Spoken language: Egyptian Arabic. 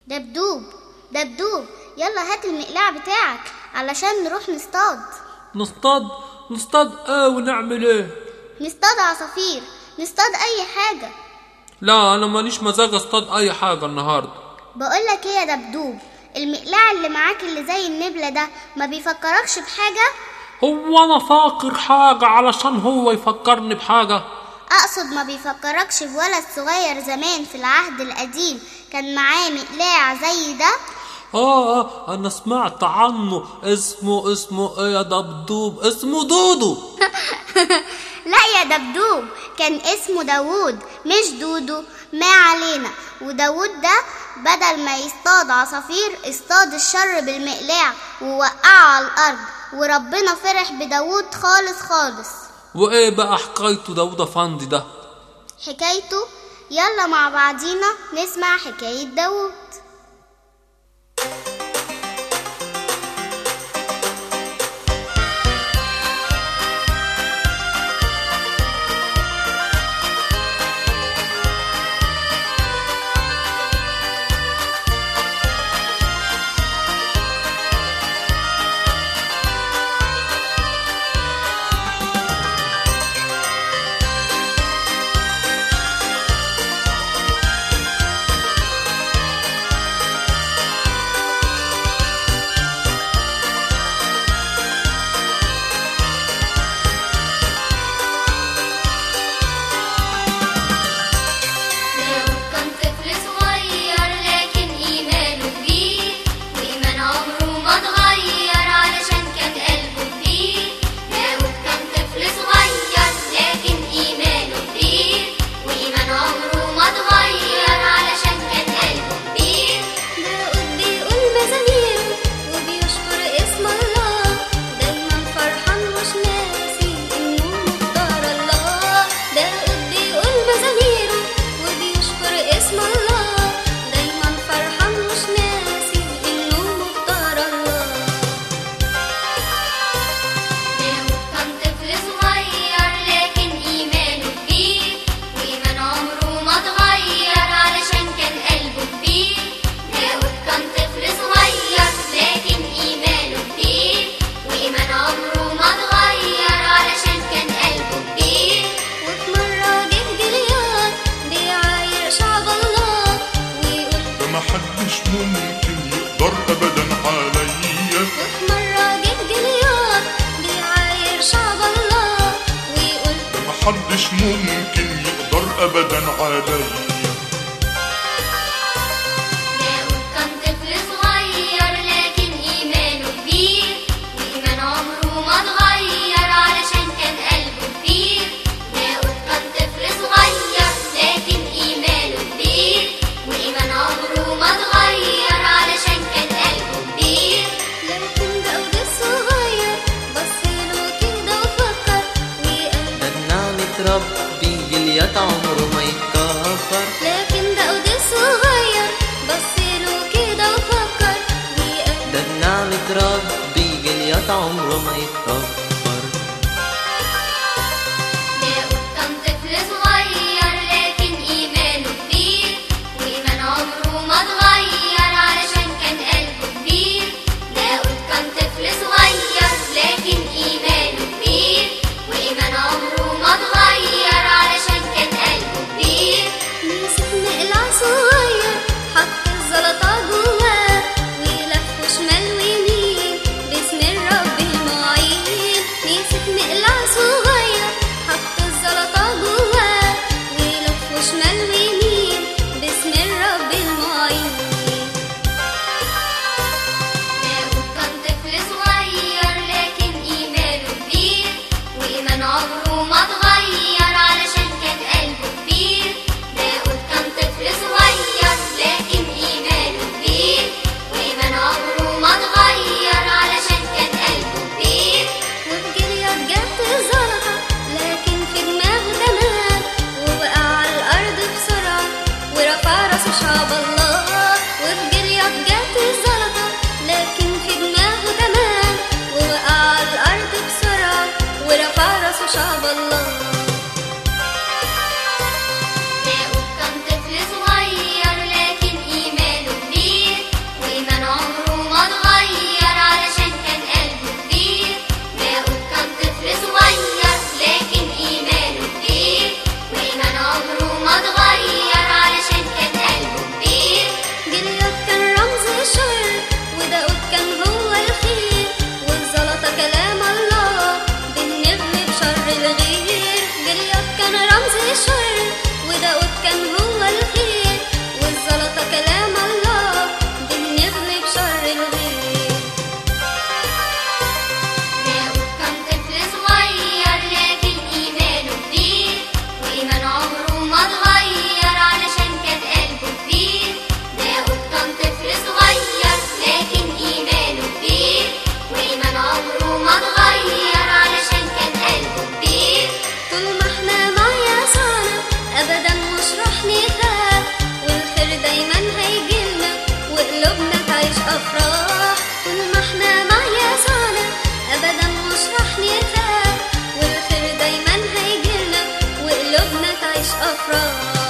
دبدوب دبدوب يلا هات المقلاع بتاعك علشان نروح نصطاد نصطاد نصطاد ايه ونعمل ايه نصطاد عصافير نصطاد اي حاجة لا انا ماليش مزاج اصطاد اي حاجه النهارده بقولك ايه يا دبدوب المقلاع اللي معاك اللي زي النبلة ده ما بيفكركش بحاجة هو انا فاكر حاجه علشان هو يفكرني بحاجه اقصد ما بيفكركش بولد صغير زمان في العهد القديم كان معاه مقلاع زي ده آه, اه انا سمعت عنه اسمه اسمه ايه يا دبدوب اسمه دودو لا يا دبدوب كان اسمه داوود مش دودو ما علينا وداوود ده بدل ما يصطاد عصافير اصطاد الشر بالمقلاع ووقعه على الارض وربنا فرح بداوود خالص خالص وايه بقى حكايته داود افندي ده حكايته يلا مع بعضينا نسمع حكاية داوود داود كان طفل صغير لكن إيمانه كبير وإيمان عمره ما اتغير علشان كان قلبه كبير داود كان طفل صغير لكن إيمانه كبير وإيمان عمره ما اتغير علشان كان قلبه كبير داود بيقول مزاميره وبيشكر اسم الله دايما فرحان مش ناسي انه مختار الله داود بيقول مزاميره وبيشكر اسم الله دايما فرحان مش ناسي انه مختار الله داود كان طفل صغير لكن إيمانه كبير وإيمان عمره ما اتغير علشان كان قلبه كبير داود كان طفل صغير لكن إيمانه كبير وإيمان عمره ما اتغير علشان كان قلبه كبير وفي مرة جه جلياد بيعاير شعب الله ويقول ده محدش ممكن يقدر ابدا عليا وفي مرة جه جلياد بيعاير شعب الله ويقول ده محدش ممكن يقدر ابدا عليا داود كان طفل صغير لكن إيمانه كبير وإيمان عمره ما اتغير علشان كان قلبه كبير داود كان طفل صغير لكن إيمانه كبير وإيمان عمره ما اتغير علشان كان قلبه كبير لكن داود الصغير بصيله كده وفكر وقال ده بنعمة ربي جليات عمره ما يتكفر لكن داود الصغير بصيله كده وفكر وقال ده بنعمة ربي جليات عمره ما يتكفر داود كان طفل صغير لكن إيمانه كبير وإيمان عمره ما اتغير علشان كان قلبه كبير داود كان طفل صغير لكن إيمانه كبير وإيمان عمره ما اتغير علشان كان قلبه كبير مسك مقلع صغير حط الزلطة جواه ويلف شمال ويمين باسم الرب المعين أفراح طول ما احنا مع يسوعنا أبدا مش رح نخاف والخير دايما هيجيلنا وقلوبنا تعيش أفراح